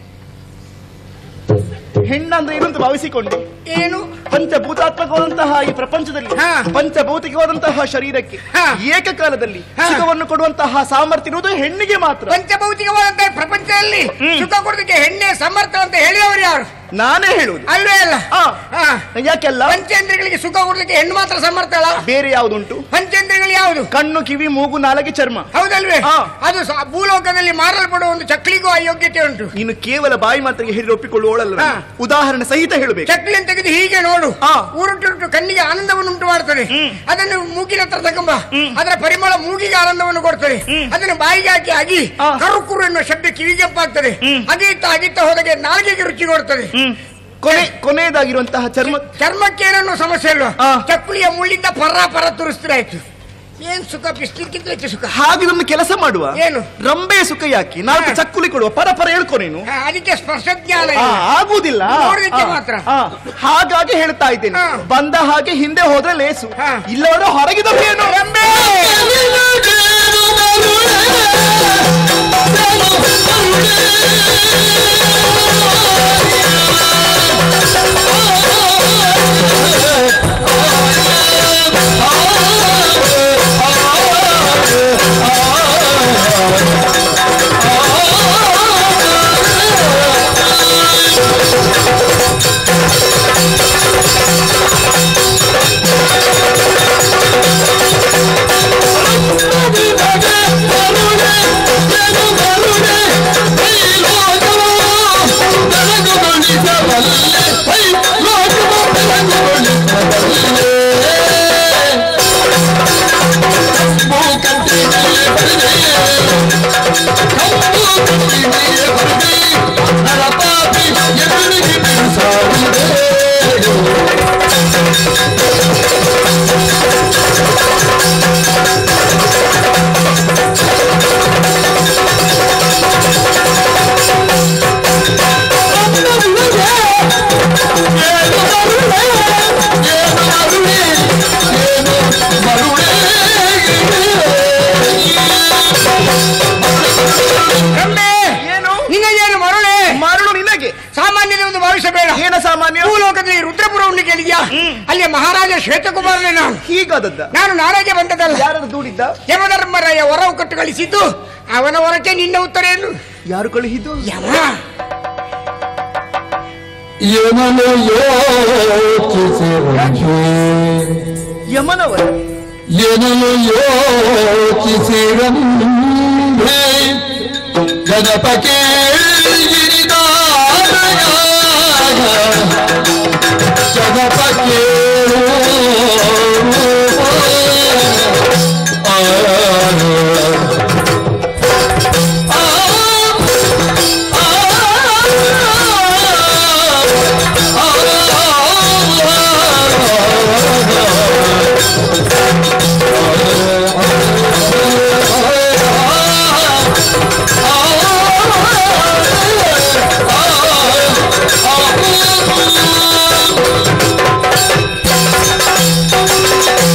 ಹೆಣ್ಣಂದ್ರೆ ಏನು ಅಂತ ಭಾವಿಸಿಕೊಂಡೆ ಏನು ಪಂಚಭೂತಾತ್ಮಕವಾದಂತಹ ಈ ಪ್ರಪಂಚದಲ್ಲಿ ಹಾ. ಪಂಚಭೌತಿಕವಾದಂತಹ ಶರೀರಕ್ಕೆ ಹಾ. ಏಕಕಾಲದಲ್ಲಿ ಹಾ. ಸುಖವನ್ನು ಕೊಡುವಂತಹ ಸಾಮರ್ಥ್ಯ ಇರುವುದು ಹೆಣ್ಣಿಗೆ ಮಾತ್ರ ಪಂಚಭೌತಿಕವಾದಂತಹ ಪ್ರಪಂಚದಲ್ಲಿ ಹ್ಮ್. ಸುಖ ಕೊಡೋದಕ್ಕೆ ಹೆಣ್ಣೆ ಸಮರ್ಥ ಅಂತ ಹೇಳಿದವರು ಯಾರು ನಾನೇ ಹೇಳುವುದು ಅಲ್ವೇ ಅಲ್ಲ ಆ. ಹಾ. ಯಾಕೆಲ್ಲ ಪಂಚೇಂದ್ರಿಯಗಳಿಗೆ ಸುಖ ಕೊಡಲಿಕ್ಕೆ ಹೆಣ್ಣು ಮಾತ್ರ ಸಮರ್ಥ ಅಲ್ಲ ಬೇರೆ ಯಾವುದುಂಟು ಪಂಚೇಂದ್ರಿಯಗಳು ಯಾವುದು ಕಣ್ಣು ಕಿವಿ ಮೂಗು ನಾಲಗೆ ಚರ್ಮ ಹೌದಲ್ವೇ ಹಾ. ಅದು ಸ- ಭೂಲೋಕದಲ್ಲಿ ಮಾರಲ್ಪಡುವ ಒಂದು ಚಕ್ಲಿಗೂ ಅಯೋಗ್ಯತೆ ಉಂಟು ನೀನು ಕೇವಲ ಬಾಯಿ ಮಾತಿಗೆ ಹೇಳಿ ಒಪ್ಪಿಕೊಳ್ಳುವಳಲ್ಲ ಹಾ. ಉದಾಹರಣೆ ಸಹಿತ ಹೇಳಬೇಕು ಚಕ್ಲಿಯನ್ನು ತೆಗೆದು ಹೀಗೆ ನೋಡು ಹಾ. ಉರುಟುರುಟು ಕಣ್ಣಿಗೆ ಆನಂದವನ್ನು ಉಂಟು ಮಾಡ್ತದೆ ಅದನ್ನು ಮೂಗಿನ ಹತ್ರ ತಗೊಂಬ ಅದರ ಪರಿಮಳ ಮೂಗಿಗೆ ಆನಂದವನ್ನು ಕೊಡ್ತದೆ ಅದನ್ನು ಬಾಯಿಗೆ ಹಾಕಿ ಅಗಿ ಆ. ಕರುಕುರು ಎನ್ನುವ ಶಬ್ದ ಕಿವಿಗೆಂಪಾಗ್ತದೆ ಅಗೀತ ಅಗೀತ ಹೋದಾಗೆ ನಾಲ್ಗೆಗೆ ರುಚಿ ಕೊಡ್ತದೆ ಕೊನೆ ಕೊನೆಯದಾಗಿರುವಂತಹ ಚರ್ಮ ಚರ್ಮಕ್ಕೆ ಏನನ್ನೋ ಸಮಸ್ಯೆ ಇಲ್ವಾ ಆ. ಚಕ್ಕುಲಿಯ ಮುಳ್ಳಿಂದ ಪರ ಪರ ತುರಿಸಿದ್ರೆ ಆಯ್ತು ಏನ್ ಸುಖ ಬಿಸ್ಲಿಕ್ಕಿಂತ ಹೆಚ್ಚು ಸುಖ ಹಾಗಿದೊಂದು ಕೆಲಸ ಮಾಡುವ ಏನು? ರಂಬೆ ಸುಖ ಯಾಕೆ ನಾಲ್ಕು ಹಾ. ಚಕ್ಕುಲಿ ಕೊಡುವ ಪರ ಪರ ಹೇಳ್ಕೊ ನೀನು ಆ, ಅದಕ್ಕೆ ಸ್ಪರ್ಶ ಜ್ಞಾನ ಆ, ಇಲ್ಲ. ಆಗುವುದಿಲ್ಲ ನೋಡ್ಲಿಕ್ಕೆ ಆ, ಮಾತ್ರ. ಆ, ಹಾಗಾಗಿ ಹೇಳ್ತಾ ಇದ್ದೇನೆ ಹಾ. ಬಂದ ಹಾಗೆ ಹಿಂದೆ ಹೋದ್ರೆ ಲೇಸು ಹಾ. ಇಲ್ಲವರ ಹೊರಗಿದವೇನು ರಂಬೆ ಲೋಕ ಸಾಮಾನ್ಯ ಭೂಲೋಕದಲ್ಲಿ ರುದ್ರಪುರವನ್ನು ಕೇಳಿದ್ಯಾ ಅಲ್ಲಿ ಮಹಾರಾಜ ಶ್ವೇತಕುಮಾರನೇ ನಾನು ಹೀಗಾದದ್ದ ನಾನು ನಾಳೆಗೆ ಬಂದದಲ್ಲ ಯಾರನ್ನು ದೂಡಿದ್ದ ಯಮಧರ್ಮರಾಯ ಹೊರವು ಕಟ್ಟು ಕಳಿಸಿದ್ದು ಅವನ ಹೊರಕ್ಕೆ ನಿನ್ನ ಉತ್ತರ ಏನು ಯಾರು ಕಳುಹಿದ್ದು ಯಮ ಏನನು ಯೋಚಿಸಿರಂತೆ ಯಮನವರ ಏನನು ಯೋಚಿಸಿರಂತೆ ಗಣಪಕ್ಕೆ ಗಣಪಕ್ಕೆ ಆ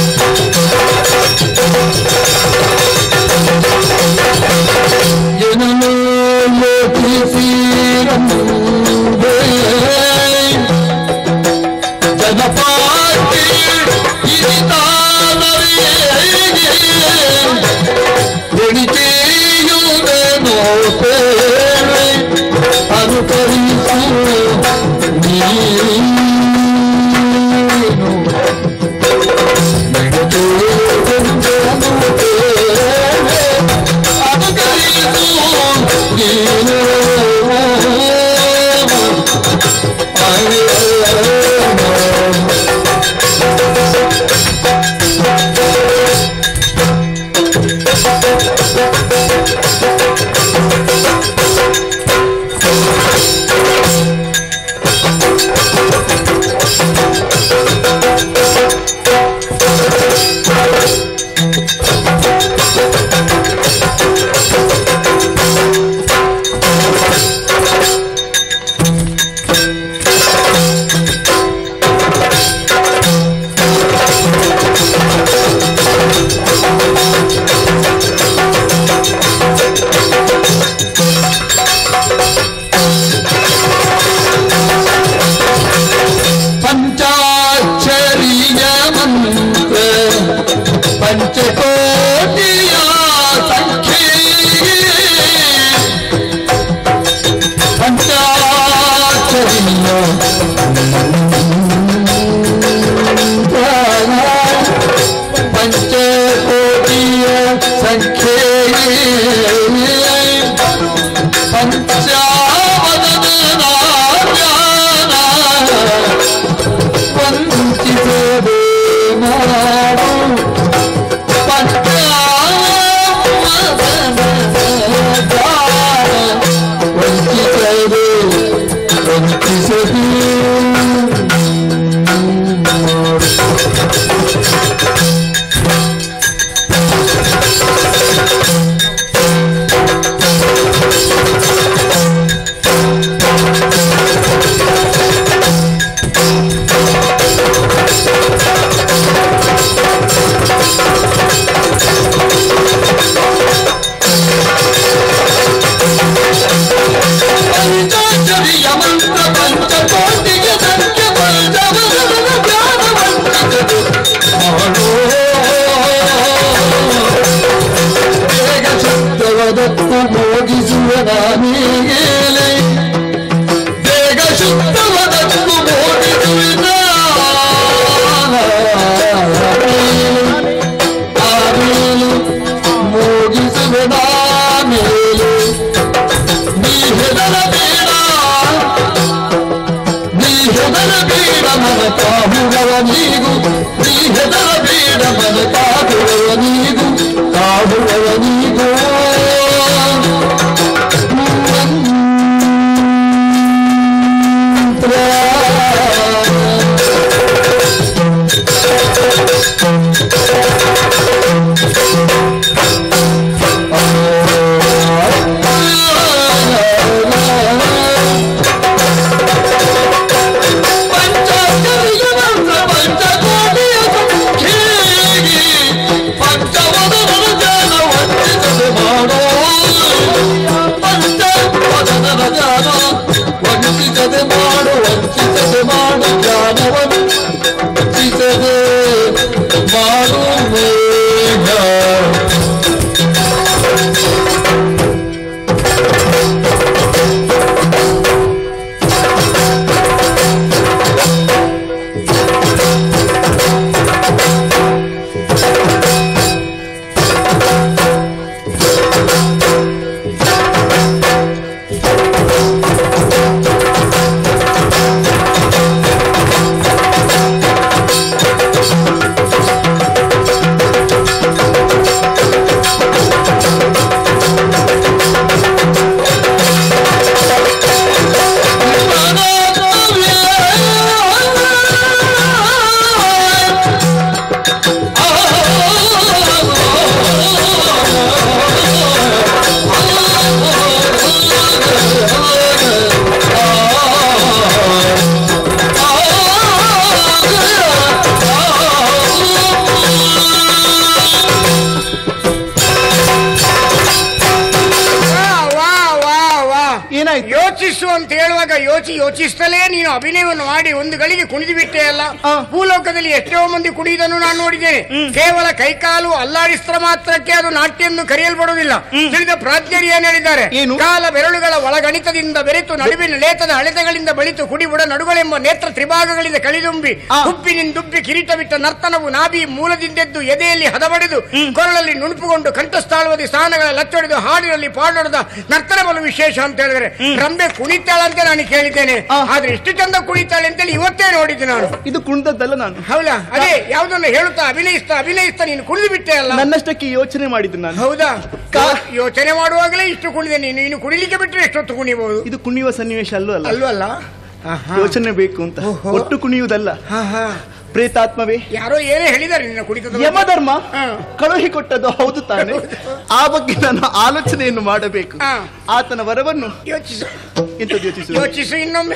ವಾ ವಾ ವಾ ವಾ ಏನಾಯ್ತು ಯೋಚಿಸು ಅಂತ ಹೇಳುವಾಗ ಯೋಚಿ ಯೋಚಿಸ್ತಲೇ ನೀನು ಅಭಿನಯವನ್ನು ಮಾಡಿ ಒಂದು ಗಳಿಗೆ ಕುಣಿದು ಬಿಟ್ಟೆ ಅಲ್ಲ ಆ. ಭೂಲೋಕದಲ್ಲಿ ಎಷ್ಟೋ ಮಂದಿ ಕುಣಿಯುವುದನ್ನು ನಾನು ನೋಡಿದ್ದೇನೆ ಕೇವಲ ಕೈಕಾಲು ಅಲ್ಲಾಡಿಸ್ತ್ರ ಮಾತ್ರಕ್ಕೆ ಅದು ನಾಟ್ಯ ಎಂದು ಕರೆಯಲ್ಪಡುವುದಿಲ್ಲ ತಿಳಿದ ಪ್ರಾಜ್ಞರು ಏನ್ ಹೇಳಿದ್ದಾರೆ ಏನು? ಕಾಲ ಬೆರಳುಗಳ ಒಳಗಣಿತದಿಂದ ಬೆರೆತು ನಡುವಿನ ಲೇತದ ಅಳೆತಗಳಿಂದ ಬಳಿತು ಕುಡಿಬುಡ ನಡುಗಳೆಂಬ ನೇತ್ರ ತ್ರಿಭಾಗಗಳಿಂದ ಕಳಿದುಂಬಿ ಆ. ಹುಬ್ಬಿನಿಂದುಬ್ಬಿ ಕಿರೀಟವಿಟ್ಟ ನರ್ತನವು ನಾಭಿ ಮೂಲದಿಂದೆದ್ದು ಎದೆಯಲ್ಲಿ ಹದಬಡಿದು ಕೊರಳಲ್ಲಿ ನುಣುಪುಕೊಂಡು ಕಂಠಸ್ಥಾಳವದಿ ಸ್ಥಾನಗಳ ಲಚ್ಚೊಡೆದು ಹಾಡಿನಲ್ಲಿ ಪಾಡೊಡೆದ ನರ್ತನ ಬಲು ವಿಶೇಷ ಅಂತ ಹೇಳಿದ್ರೆ ರಂಬೆ ಕುಣಿತಾಳಂತ ನಾನು ಕೇಳಿದ್ದೇನೆ ಆ. ಆದ್ರೆ ಇಷ್ಟು ಚಂದ ಕುಣಿತಾಳೆ ಅಂತೇಳಿ ಇವತ್ತೇ ನೋಡಿದ್ದೆ ನಾನು ಇದು ಕುಣಿದದ್ದಲ್ಲ ನಾನು ಹೌದಾ ಅದೇ ಯಾವ್ದನ್ನ ಹೇಳುತ್ತಾ ಅಭಿನಯಿಸ್ತಾ ಅಭಿನಯಿಸ್ತಾ ನೀನು ಕುಣಿದು ಬಿಟ್ಟೆ ಅಲ್ಲ ನನ್ನಷ್ಟಕ್ಕೆ ಯೋಚನೆ ಮಾಡಿದ್ದು ನಾನು ಹೌದಾ ಕಾ- ಯೋಚನೆ ಮಾಡುವಾಗಲೇ ಇಷ್ಟು ಕುಣಿದೆ ನೀನು ಇನ್ನು ಕುಣಿಲಿಕ್ಕೆ ಬಿಟ್ಟರೆ ಎಷ್ಟೊತ್ತು ಕುಣಿಬಹುದು ಇದು ಕುಣಿಯುವ ಸನ್ನಿವೇಶ ಅಲ್ಲೂ ಅಲ್ಲ ಅಲ್ವಲ್ಲ ಯೋಚನೆ ಬೇಕು ಅಂತ ಓಹೋ. ಒಟ್ಟು ಕುಣಿಯುವುದಲ್ಲ ಹಾ ಹಾ ಪ್ರೇತಾತ್ಮವೇ ಯಾರೋ ಏನೇ ಹೇಳಿದ್ದಾರೆ ನಿನ್ನ ಕುಡಿತದ ಬಗ್ಗೆ? ಯಮಧರ್ಮ ಹಾ. ಕಳುಹಿ ಕೊಟ್ಟದ್ದು ಹೌದು ತಾನೆ ಆ ಬಗ್ಗೆ ನಾನು ಆಲೋಚನೆಯನ್ನು ಮಾಡಬೇಕು ಹಾ. ಆತನ ವರವನ್ನು ಯೋಚಿಸು ಎಂತದ್ದು ಯೋಚಿಸು ಯೋಚಿಸು ಇನ್ನೊಮ್ಮೆ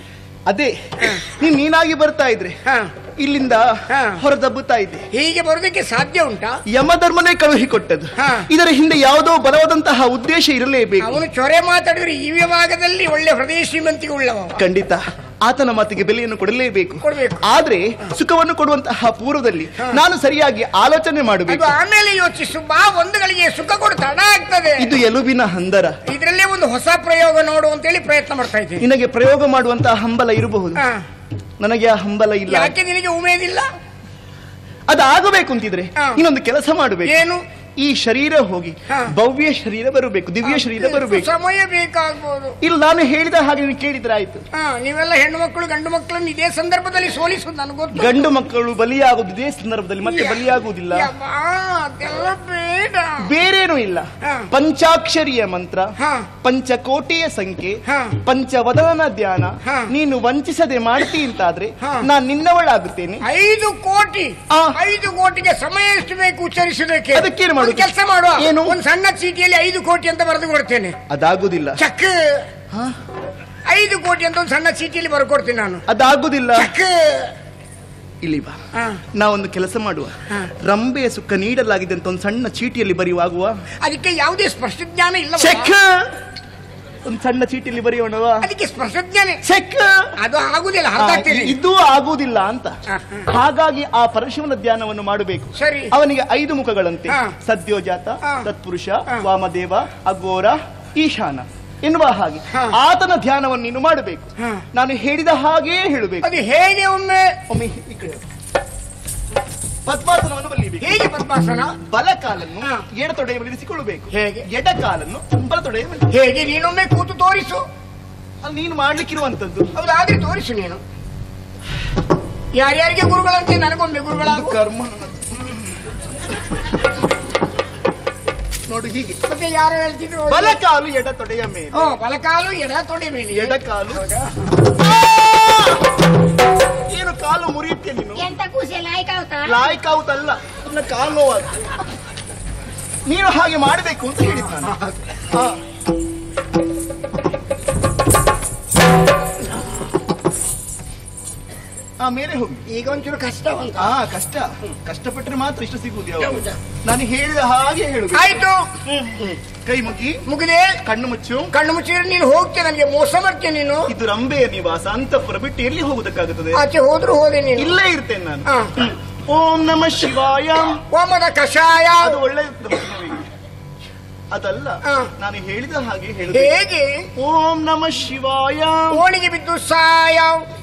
ಅದೇ ನೀನ್ ನೀನಾಗಿ ಬರ್ತಾ ಇದ್ರೆ ಹಾ ಇಲ್ಲಿಂದ ಹಾ. ಹೊರದಬ್ಬುತ್ತಾ ಇದ್ದೆ ಹೀಗೆ ಬರೋದಕ್ಕೆ ಸಾಧ್ಯ ಉಂಟಾ ಯಮಧರ್ಮನೇ ಕಳುಹಿ ಕೊಟ್ಟದ್ದು ಹಾ. ಇದರ ಹಿಂದೆ ಯಾವುದೋ ಬಲವಾದಂತಹ ಉದ್ದೇಶ ಇರಲೇಬೇಕು ಅವನು ಚೊರೆ ಮಾತಾಡಿದ್ರೆ ಈ ವಿಭಾಗದಲ್ಲಿ ಒಳ್ಳೆ ಹೃದಯ ಶ್ರೀಮಂತಿಗೆ ಉಳ್ಳವ ಖಂಡಿತ ಆತನ ಮಾತಿಗೆ ಬೆಲೆಯನ್ನು ಕೊಡಲೇಬೇಕು ಕೊಡ್ಬೇಕು. ಆದ್ರೆ ಸುಖವನ್ನು ಕೊಡುವಂತಹ ಪೂರ್ವದಲ್ಲಿ ನಾನು ಸರಿಯಾಗಿ ಆಲೋಚನೆ ಅದು ಮಾಡಬೇಕು ಆಮೇಲೆ ಯೋಚಿಸು ಬಾ ಒಂದು ಗಳಿಗೆ ಸುಖ ಕೊಡು ತಡ ಆಗ್ತದೆ ಇದು ಎಲುಬಿನ ಹಂದರ ಇದ್ರಲ್ಲೇ ಒಂದು ಹೊಸ ಪ್ರಯೋಗ ನೋಡು ಅಂತೇಳಿ ಪ್ರಯತ್ನ ಮಾಡ್ತಾ ಇದ್ದೀನಿ ನಿನಗೆ ಪ್ರಯೋಗ ಮಾಡುವಂತಹ ಹಂಬಲ ಇರಬಹುದು ಹಾ. ನನಗೆ ಆ ಹಂಬಲ ಇಲ್ಲ ಯಾಕೆ ನಿನಗೆ ಉಮೇದಿಲ್ಲ ಅದಾಗಬೇಕು ಅಂತಿದ್ರೆ ಹಾ. ಇನ್ನೊಂದು ಕೆಲಸ ಮಾಡಬೇಕು ಏನು ಈ ಶರೀರ ಹೋಗಿ ಹಾ. ಭವ್ಯ ಶರೀರ ಬರಬೇಕು ದಿವ್ಯ ಶರೀರ ಬರಬೇಕು ಸಮಯ ಬೇಕಾಗ್ಬೋದು ಇಲ್ಲ ನಾನು ಹೇಳಿದ ಹಾಗೆ ನೀವು ಕೇಳಿದ್ರೆ ಆಯ್ತು ಹಾ ನೀವೆಲ್ಲ ಹೆಣ್ಣು ಮಕ್ಕಳು ಗಂಡು ಮಕ್ಕಳನ್ನು ಇದೇ ಸಂದರ್ಭದಲ್ಲಿ ಸೋಲಿಸುದು ನನಗೆ ಗೊತ್ತು ಗಂಡು ಮಕ್ಕಳು ಬಲಿಯಾಗುವುದು ಇದೇ ಸಂದರ್ಭದಲ್ಲಿ ಮತ್ತೆ ಬಲಿಯಾಗುವುದಿಲ್ಲ ಯವ್ವಾ, ಅದೆಲ್ಲ ಬೇಡ ಬೇರೇನೂ ಇಲ್ಲ ಹಾ. ಪಂಚಾಕ್ಷರಿಯ ಮಂತ್ರ ಹಾ. ಪಂಚಕೋಟಿಯ ಸಂಖ್ಯೆ ಹಾ. ಪಂಚವದನ ಧ್ಯಾನ ಹಾ. ನೀನು ವಂಚಿಸದೆ ಮಾಡ್ತಿ ಅಂತಾದ್ರೆ ಹಾ. ನಾನ್ ನಿನ್ನವಳಾಗುತ್ತೇನೆ ಐದು ಕೋಟಿ ಆ. ಐದು ಕೋಟಿಗೆ ಸಮಯ ಎಷ್ಟು ಬೇಕು ಉಚ್ಚರಿಸುವುದಕ್ಕೆ ಅದಕ್ಕೇನು ಮಾಡುದು? ಒಂದು ಕೆಲಸ ಮಾಡುವ ಏನು? ಒಂದು ಸಣ್ಣ ಚೀಟಿಯಲ್ಲಿ ಐದು ಕೋಟಿ ಅಂತ ಬರೆದು ಕೊಡ್ತೇನೆ ಅದಾಗುದಿಲ್ಲ ಚಕ್ ಐದು ಕೋಟಿ ಅಂತ ಒಂದು ಸಣ್ಣ ಚೀಟಿಯಲ್ಲಿ ಬರೆದು ಕೊಡ್ತೀನಿ ನಾನು ಅದಾಗುದಿಲ್ಲ ಚಕ್ ಇಲ್ಲಿ ಬಾ ಹಾ. ನಾವೊಂದು ಕೆಲಸ ಮಾಡುವ ಹಾ. ರಂಬೆಯ ಸುಖ ನೀಡಲಾಗಿದೆ ಅಂತ ಒಂದು ಸಣ್ಣ ಚೀಟಿಯಲ್ಲಿ ಬರೆಯುವಾಗುವ ಅದಕ್ಕೆ ಯಾವುದೇ ಸ್ಪಷ್ಟ ಜ್ಞಾನ ಇಲ್ಲ ಚೆಕ್ ಒಂದು ಸಣ್ಣ ಚೀಟಿಯಲ್ಲಿ ಬರೆಯೋಣವಾ ಅದಕ್ಕೆ ಸ್ಪಷ್ಟ ಜ್ಞಾನ ಚೆಕ್ ಅದು ಆಗುದಿಲ್ಲ ಅರ್ಥಾಗ್ತಿದೆ ಇದು ಆಗುವುದಿಲ್ಲ ಅಂತ ಹಾ, ಹಾಗಾಗಿ ಆ ಪರಶಿವನ ಧ್ಯಾನವನ್ನು ಮಾಡಬೇಕು ಸರಿ ಅವನಿಗೆ ಐದು ಮುಖಗಳಂತೆ ಹಾ. ಸದ್ಯೋಜಾತ ಹಾ. ತತ್ಪುರುಷ ಹಾ. ವಾಮದೇವ ಅಘೋರ ಈಶಾನ ಎನ್ನುವ ಹಾಗೆ ಹಾ. ಆತನ ಧ್ಯಾನವನ್ನು ನೀನು ಮಾಡಬೇಕು ಹಾ. ನಾನು ಹೇಳಿದ ಹಾಗೇ ಹೇಳಬೇಕು ಅದು ಹೇಗೆ ಒಮ್ಮೆ ಒಮ್ಮೆ ಈ ಕಡೆ. ಪದ್ಮಾಸನವನ್ನು ಬಲಿಯಬೇಕು ಹೇಗೆ ಪದ್ಮಾಸನ ಬಲ ಕಾಲನ್ನು ಹಾ. ಎಡ ತೊಡೆಯ ಮೇಲೆ ಇರಿಸಿಕೊಳ್ಳಬೇಕು ಹೇಗೆ? ಎಡ ಕಾಲನ್ನು ಬಲ ತೊಡೆಯ ಮೇಲೆ ಹೇಗೆ ನೀನೊಮ್ಮೆ ಕೂತು ತೋರಿಸು ಅಲ್ಲಿ ನೀನು ಮಾಡ್ಲಿಕ್ಕಿರುವಂತದ್ದು ಹೌದಾದ್ರೆ ತೋರಿಸು ನೀನು ಯಾರ್ಯಾರಿಗೆ ಗುರುಗಳಂತೆ ನನಗೊಮ್ಮೆ ಗುರುಗಳಾಗು ಕರ್ಮ ನೋಡು ಹೀಗೆ ಮತ್ತೆ ಯಾರು ಹೇಳ್ತಿದ್ರು ಬಲ ಕಾಲು ಎಡ ತೊಡೆಯ ಮೇಲೆ ಓ ಬಲಕಾಲು ಎಡ ತೊಡೆ ಮೇಲೆ ಎಡ ಕಾಲು ಏನು ಕಾಲು ಮುರಿಯುತ್ತೆ ನೀನು ಎಂತ ಕೂಸೆ ಲಾಯ್ಕ ಆಗುತ್ತಾ ಲಾಯ್ಕ್ ಔತಲ್ಲ ನನ್ನ ಕಾಲು ನೋವಾಗ ನೀನು ಹಾಗೆ ಮಾಡಬೇಕು ಅಂತ ಹೇಳಿದ್ ನಾನು ಹಾ. ಮೇಲೆ ಹೋಗಿ ಈಗ ಒಂಚೂರು ಕಷ್ಟ ಉಂಟು ಆ ಕಷ್ಟ ಕಷ್ಟಪಟ್ಟರೆ ಮಾತ್ರ ಇಷ್ಟ ಸಿಗುವುದು ಯಾವಾಗ ನಾನು ಹೇಳಿದ ಹಾಗೆ ಹೇಳುದು ಆಯ್ತು ಕೈ ಮುಗಿ ಮುಗಿದೆ ಕಣ್ಣು ಮುಚ್ಚು ಕಣ್ಣು ಮುಚ್ಚಿದ್ರೆ ನೀನು ಹೋಗ್ತೇನೆ ನನಗೆ ಮೋಸ ಮಾಡ್ತೇನೆ ನೀನು ಇದು ರಂಬೆಯ ನಿವಾಸ ಅಂತಪುರ ಬಿಟ್ಟು ಎಲ್ಲಿ ಹೋಗುದಕ್ಕಾಗುತ್ತದೆ ಆಚೆ ಹೋದ್ರು ಹೋದೆ ನೀನು ಇಲ್ಲೇ ಇರ್ತೇನೆ ನಾನು ಆ. ಓಂ ನಮ ಶಿವಾಯ ಓಮದ ಕಷಾಯ ಅದು ಒಳ್ಳೆ ನಮಗೆ. ಅದಲ್ಲ ಆ. ನಾನು ಹೇಳಿದ ಹಾಗೆ ಹೇಳುದು ಹೇಗೆ ಓಂ ನಮ ಶಿವಾಯ ಓಣಿಗೆ ಬಿದ್ದು ಸಾಯ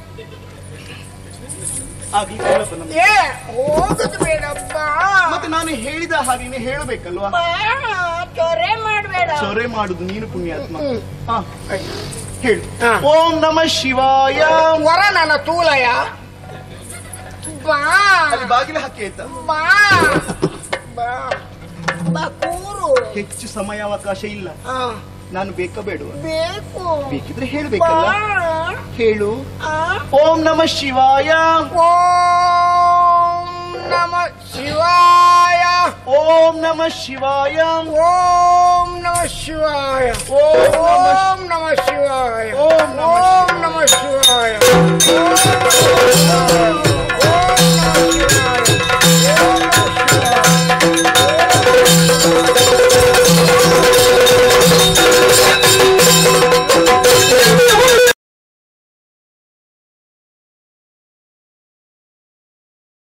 ಆಗ್ಲಿ ಹೇಳಪ್ಪ ನಮ್ಗೆ. ಏ ಹೋಗುದು ಬೇಡಪ್ಪ ಮತ್ತೆ ನಾನು ಹೇಳಿದ ಹಾಗೇನೆ ಹೇಳಬೇಕಲ್ವಾ ಬಾ, ಚೊರೆ ಮಾಡ್ಬೇಡ ಚೊರೆ ಮಾಡುದು ನೀನು ಪುಣ್ಯಾತ್ಮ ಹಾ ಹೇಳು ಆ. ಓಂ ನಮ ಶಿವಾಯ ವರ ನನ್ನ ತೂಲಯ ಬಾ ಅಲ್ಲಿ ಬಾಗಿಲು ಹಾಕಿ ಆಯ್ತಾ ಬಾ ಬಾ ಬಾ ಕೂರು ಹೆಚ್ಚು ಸಮಯಾವಕಾಶ ಇಲ್ಲ ಆ, ನಾನು ಬೇಕ ಬೇಡುವ ಬೇಕು ಬೇಕಿದ್ರೆ ಬಾ ಹೇಳ್ಬೇಕಲ್ಲ ಹೇಳು ಆ, ಓಂ ನಮ ಶಿವಾಯ ಓಂ ನಮ ಶಿವಾಯ ಓಂ ನಮ ಶಿವಾಯ ಓಂ ನಮ ಶಿವಾಯ ಓಂ ನಮ ಓಂ ನಮ ಶಿವಾಯ ಓಂ ನಮ ಓಂ ನಮ ಶಿವಾಯ